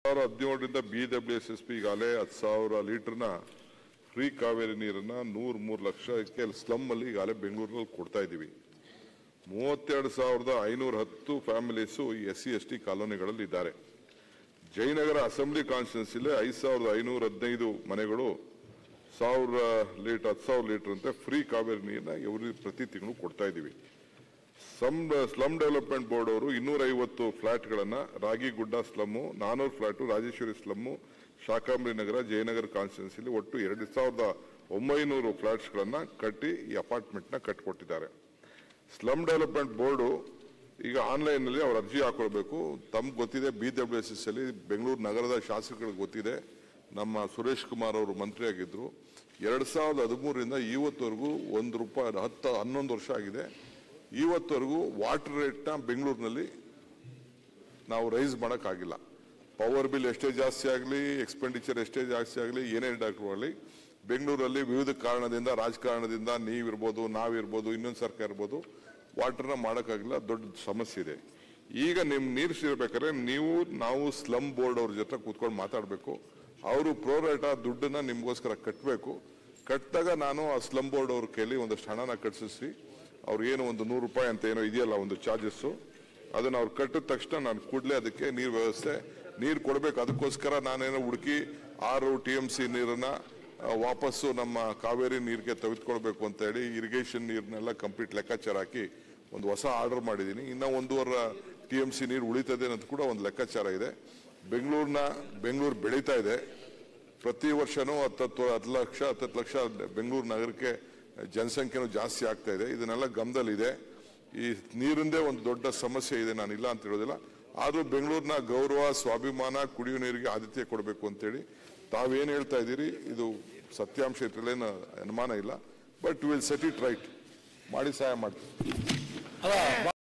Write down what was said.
ಸಾವಿರ ಹದಿನೇಳರಿಂದ B W S S P ಈಗಾಗಲೇ ಹತ್ತು ಸಾವಿರ ಲೀಟರ್ನ ಫ್ರೀ ಕಾವೇರಿ ನೀರನ್ನ ನೂರ ಮೂರು ಲಕ್ಷಕ್ಕೆ ಸ್ಲಮ್ ಅಲ್ಲಿ ಈಗಾಗಲೇ ಬೆಂಗಳೂರಲ್ಲಿ ಕೊಡ್ತಾ ಇದ್ದೀವಿ ಮೂವತ್ತೆರಡು ಸಾವಿರದ ಐನೂರ ಹತ್ತು families S C S T ಕಾಲೋನಿಗಳಲ್ಲಿ ಇದ್ದಾರೆ ಜಯನಗರ ಅಸೆಂಬ್ಲಿ ಕಾನ್ಸ್ಟಿಟ್ಯೂನ್ಸಿಲಿ ಐದು ಸಾವಿರದ ಐನೂರ ಹದಿನೈದು ಮನೆಗಳು ಸಾವಿರ ಲೀಟರ್ ಹತ್ತು ಸಾವಿರ ಲೀಟರ್ ಅಂತ ಫ್ರೀ ಕಾವೇರಿ ನೀರನ್ನ ಇವರು ಪ್ರತಿ ತಿಂಗಳು ಕೊಡ್ತಾ ಇದ್ದೀವಿ ಸಮ್ ಸ್ಲಮ್ ಡೆವಲಪ್ಮೆಂಟ್ ಬೋರ್ಡ್ ಅವರು ಇನ್ನೂರ ಐವತ್ತು ಫ್ಲಾಟ್ಗಳನ್ನ ರಾಗಿಗುಡ್ಡ ಸ್ಲಮ್ಮು ನಾನೂರು ಫ್ಲಾಟು ರಾಜೇಶ್ವರಿ ಸ್ಲಮ್ಮು ಶಾಕಾಂಬರಿ ನಗರ ಜಯನಗರ ಕಾನ್ಸ್ಟಿಟ್ಯೂನ್ಸಿಲಿ ಒಟ್ಟು ಎರಡು ಸಾವಿರದ ಒಂಬೈನೂರು ಫ್ಲಾಟ್ಸ್ಗಳನ್ನ ಕಟ್ಟಿ ಈ ಅಪಾರ್ಟ್ಮೆಂಟ್ನ ಕಟ್ಟಿಕೊಟ್ಟಿದ್ದಾರೆ ಸ್ಲಮ್ ಡೆವಲಪ್ಮೆಂಟ್ ಬೋರ್ಡು ಈಗ ಆನ್ಲೈನ್ನಲ್ಲಿ ಅವ್ರು ಅರ್ಜಿ ಹಾಕೊಳ್ಬೇಕು ತಮ್ಗೆ ಗೊತ್ತಿದೆ ಬಿ ಡಬ್ಲ್ಯೂ ಎಸ್ ಎಸ್ ಅಲ್ಲಿ ಬೆಂಗಳೂರು ನಗರದ ಶಾಸಕರಿಗೆ ಗೊತ್ತಿದೆ ನಮ್ಮ ಸುರೇಶ್ ಕುಮಾರ್ ಅವರು ಮಂತ್ರಿ ಆಗಿದ್ರು ಎರಡು ಸಾವಿರದ ಹದಿಮೂರರಿಂದ ಇವತ್ತವರೆಗೂ ಒಂದು ರೂಪಾಯಿ ಹತ್ತು ಹನ್ನೊಂದು ವರ್ಷ ಆಗಿದೆ ಇವತ್ತವರೆಗೂ ವಾಟರ್ ರೇಟ್ನ ಬೆಂಗಳೂರಿನಲ್ಲಿ ನಾವು ರೈಸ್ ಮಾಡೋಕ್ಕಾಗಿಲ್ಲ ಪವರ್ ಬಿಲ್ ಎಷ್ಟೇ ಜಾಸ್ತಿ ಆಗಲಿ ಎಕ್ಸ್ಪೆಂಡಿಚರ್ ಎಷ್ಟೇ ಜಾಸ್ತಿ ಆಗಲಿ ಏನೇ ಡಾಕ್ಟರ್ ಆಗಲಿ ಬೆಂಗಳೂರಲ್ಲಿ ವಿವಿಧ ಕಾರಣದಿಂದ ರಾಜಕಾರಣದಿಂದ ನೀವಿರ್ಬೋದು ನಾವಿರ್ಬೋದು ಇನ್ನೊಂದು ಸರ್ಕಾರ ಇರ್ಬೋದು ವಾಟರ್ನ ಮಾಡೋಕ್ಕಾಗಿಲ್ಲ ದೊಡ್ಡ ಸಮಸ್ಯೆ ಇದೆ ಈಗ ನಿಮ್ ನೀರು ಸಿರ್ಬೇಕಾದ್ರೆ ನೀವು ನಾವು ಸ್ಲಮ್ ಬೋರ್ಡ್ ಅವ್ರ ಜೊತೆ ಕೂತ್ಕೊಂಡು ಮಾತಾಡಬೇಕು ಅವರು ಪ್ರೋರೇಟ ದುಡ್ಡನ್ನ ನಿಮ್ಗೋಸ್ಕರ ಕಟ್ಟಬೇಕು ಕಟ್ಟಿದಾಗ ನಾನು ಆ ಸ್ಲಮ್ ಬೋರ್ಡ್ ಅವ್ರ ಕೈಲಿ ಒಂದಷ್ಟು ಹಣನ ಕಟ್ಟಿಸಿ ಅವ್ರು ಏನು ಒಂದು ನೂರು ರೂಪಾಯಿ ಅಂತ ಏನೋ ಇದೆಯಲ್ಲ ಒಂದು ಚಾರ್ಜಸ್ಸು ಅದನ್ನ ಅವ್ರು ಕಟ್ಟಿದ ತಕ್ಷಣ ನಾನು ಕೂಡಲೇ ಅದಕ್ಕೆ ನೀರು ವ್ಯವಸ್ಥೆ ನೀರು ಕೊಡಬೇಕು ಅದಕ್ಕೋಸ್ಕರ ನಾನೇನೋ ಹುಡುಕಿ ಆರು ಟಿ ಎಂ ಸಿ ನೀರನ್ನ ಆ, ವಾಪಸ್ಸು ನಮ್ಮ ಕಾವೇರಿ ನೀರಿಗೆ ತೆಗೆದುಕೊಳ್ಬೇಕು ಅಂತ ಹೇಳಿ ಇರಿಗೇಷನ್ ನೀರನ್ನೆಲ್ಲ ಕಂಪ್ಲೀಟ್ ಲೆಕ್ಕಾಚಾರ ಹಾಕಿ ಒಂದು ಹೊಸ ಆರ್ಡರ್ ಮಾಡಿದ್ದೀನಿ ಇನ್ನೂ ಒಂದೂವರೆ ಟಿ ಎಂ ಸಿ ನೀರು ಉಳಿತದೆ ಅನ್ನೋದು ಕೂಡ ಒಂದು ಲೆಕ್ಕಾಚಾರ ಇದೆ ಬೆಂಗಳೂರಿನ ಬೆಂಗಳೂರು ಬೆಳೀತಾ ಇದೆ ಪ್ರತಿ ವರ್ಷನೂ ಹತ್ತತ್ತು ಹತ್ತು ಲಕ್ಷ ಹತ್ತತ್ತು ಲಕ್ಷ ಬೆಂಗಳೂರು ನಗರಕ್ಕೆ ಜನಸಂಖ್ಯೆನೂ ಜಾಸ್ತಿ ಆಗ್ತಾ ಇದೆ ಇದನ್ನೆಲ್ಲ ಗಮನದಲ್ಲಿದೆ ಈ ನೀರಿಂದೇ ಒಂದು ದೊಡ್ಡ ಸಮಸ್ಯೆ ಇದೆ ನಾನು ಇಲ್ಲ ಅಂತ ಹೇಳೋದಿಲ್ಲ ಆದರೂ ಬೆಂಗಳೂರಿನ ಗೌರವ ಸ್ವಾಭಿಮಾನ ಕುಡಿಯುವ ನೀರಿಗೆ ಆದ್ಯತೆ ಕೊಡಬೇಕು ಅಂತೇಳಿ ತಾವೇನು ಹೇಳ್ತಾ ಇದ್ದೀರಿ ಇದು ಸತ್ಯಾಂಶ ಇದ್ರಲ್ಲೇನು ಅನುಮಾನ ಇಲ್ಲ but will set it right ಮಾಡಿ ಸಹಾಯ ಮಾಡ್ತೀವಿ ಅಲ್ಲ